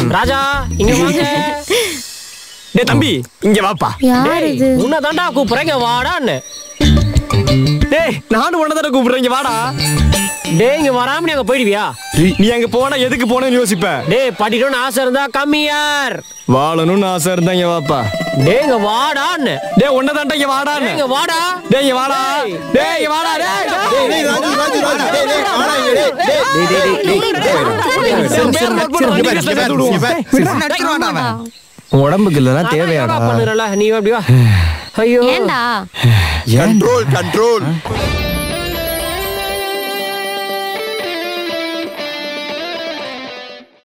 ராஜா இங்க வாங்க டேய் தம்பி இங்க வாப்பா யார் டேய் இது உன்னை தாண்டா கூப்பிடுறேங்க வாடான்னு டேய் நானும் உன்ன தானே கூப்பிடுறேன் இங்க வாடா டேய் இங்க வராம நீ அங்க போயிடுவியா நீ அங்க போனா எதுக்கு போனேன்னு யோசிப்ப டேய் படிக்கணும்னு ஆசை இருந்தா கம்மியார் வாழணும்னு ஆசை இருந்தா இங்க வாப்பா டேய் இங்க வாடான்னு டேய் உன்ன தாண்டா இங்க வாடான்னு டேய், இங்க வாடா டேய் இங்க வாடா டேய் இங்க வாடா டேய் டேய் டேய் ராஜு ராஜு ராஜு டேய் டேய் வாடா இங்க டேய் டேய் டேய் டேய் சரி, சரி, நட்பு வண்டி கஷ்டம் சேர்த்து விடுவோம். நடிச்சிருவான்டா அவன் உடம்புக்கு இல்லனா தேவையாடா பண்ணுறல நீ அப்படியா ஐயோ ஏன்டா கண்ட்ரோல் கண்ட்ரோல்